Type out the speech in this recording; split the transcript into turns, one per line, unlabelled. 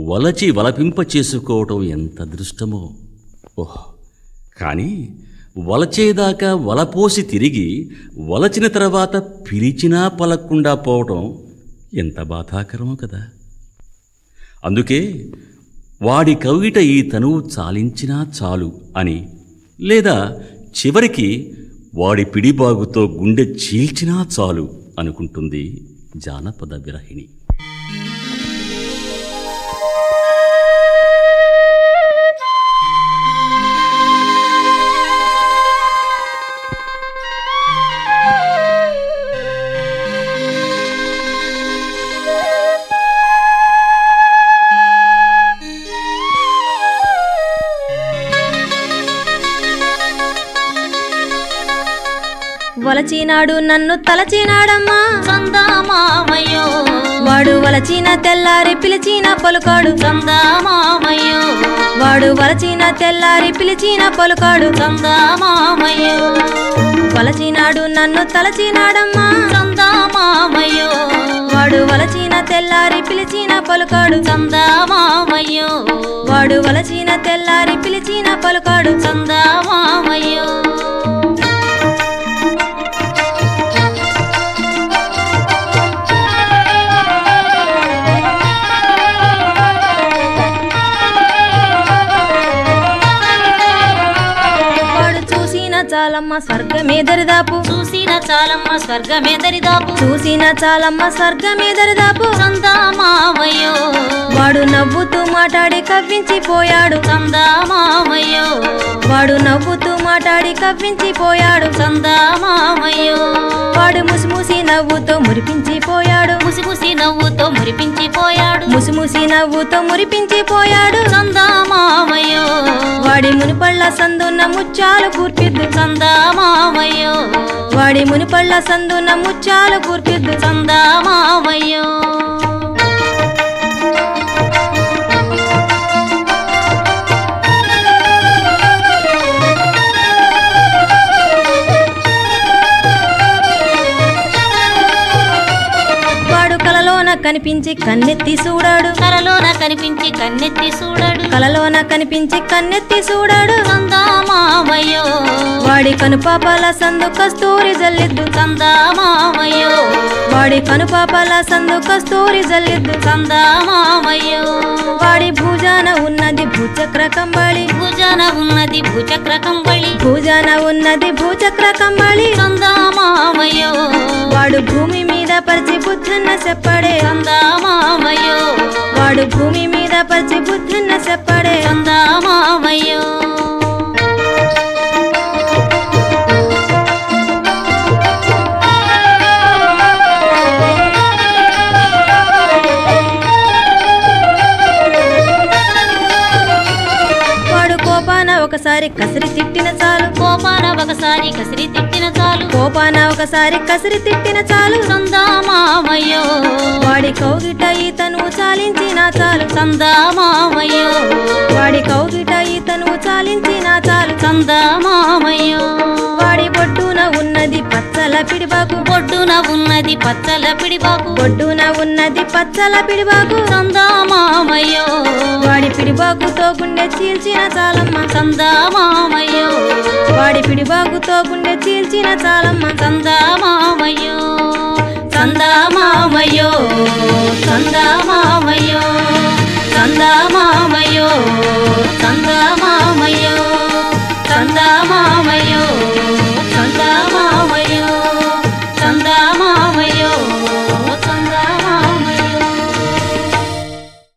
వలచి వలపింప చేసుకోవటం ఎంత అదృష్టమో ఓహ్ కానీ వలచేదాకా వలపోసి తిరిగి వలచిన తర్వాత పిలిచినా పలక్కుండా పోవటం ఎంత బాధాకరమో కదా అందుకే వాడి కవిట ఈ తనువు చాలించినా చాలు అని లేదా చివరికి వాడి పిడిబాగుతో గుండె చీల్చినా చాలు అనుకుంటుంది జానపద విరహిణి
వలచినాడు నన్ను తలచినాడమ్మా
చందమామయో
వాడు వలచిన తెల్లారి పిలిచిన పలుకాడు
చందమామయో
వాడు వలచిన తెల్లారి పిలిచిన పలుకాడు
చందమామయో
వలచినాడు నన్ను తలచినాడమ్మా
చందమామయో
వాడు వలచిన తెల్లారి పిలిచిన పలుకాడు
చందమామయో
వాడు వలచిన తెల్లారి పిలిచిన పలుకాడు
చందమామయో
వాడు చూసిన చాలమ్మ స్వర్గమే దరిదాపు
చూసిన చాలమ్మ స్వర్గమే దరిదాపు
చూసిన చాలమ్మ స్వర్గమే దరిదాపు
చందమామయో
వాడు నవ్వుతూ మాట్లాడి కవ్వించిపోయాడు
చందమామయో
వాడు నవ్వుతూ మాట్లాడి కవ్వించిపోయాడు
చందమామయో
వాడు ముసిముసి నవ్వుతో మురిపించిపోయాడు
ముసిముసి నవ్వుతో మురిపించిపోయాడు
ముసిముసి నవ్వుతో మురిపించిపోయాడు
చందమామయో
వాడి మునిపళ్ళ సందున్న ముచ్చాలు కూర్పిద్దు
చందమామయో
వాడి మునిపళ్ళ సందున్న ముచ్చాలు కూర్పిద్దు
చందమామయో
వాడు కలలోన కనిపించి కన్నెత్తి చూడాడు
కరలోన కనిపించి కన్నెత్తి చూడడు
కలలోన కనిపించి కన్నెత్తి చూడాడు
చందమామయో
వాడి కనుపాపల సందు కస్తూరి జల్లిద్దు
చందమామయో
వాడి కనుపాపల సందు కస్తూరి జల్లిద్దు
చందమామయో
వాడి భుజాన ఉన్నది భూచక్ర కంబళి
భుజన ఉన్నది భుచక్ర కంబళి
భుజాన ఉన్నది భూచక్ర కంబళి
చందమామయో
వాడు భూమి మీద పరిచి బుద్ధన్న చెప్పడే
చందమామయో
వాడు భూమి మీద పరిచి బుద్ధన్న చెప్పడే
చందమామయో
వాడు కోపాన ఒకసారి కసిరి తిట్టిన చాలు
కోపాన ఒకసారి కసిరి తిట్టిన చాలు
కోపాన ఒకసారి కసిరి తిట్టిన చాలు
చందమామయో
వాడి కౌగిట ఈతను చాలించిన చాలు
చందమామయో
వాడి కౌగిట ఈతను చాలించిన చాలు
చందమామయో
వాడి బొడ్డున ఉన్నది పచ్చల పిడిబాకు
బొడ్డున ఉన్నది పచ్చల పిడిబాకు
బొడ్డున ఉన్నది పచ్చల పిడిబాకు
చందమామయో
వాడి పిడిబాకుతో గుండె చీల్చిన చాలమ్మ
చందమామయో
వాడి పిడిబాకుతో గుండె చీల్చిన చాలమ్మ
చందమామయో చందమామయో చందమామయో చందమామయో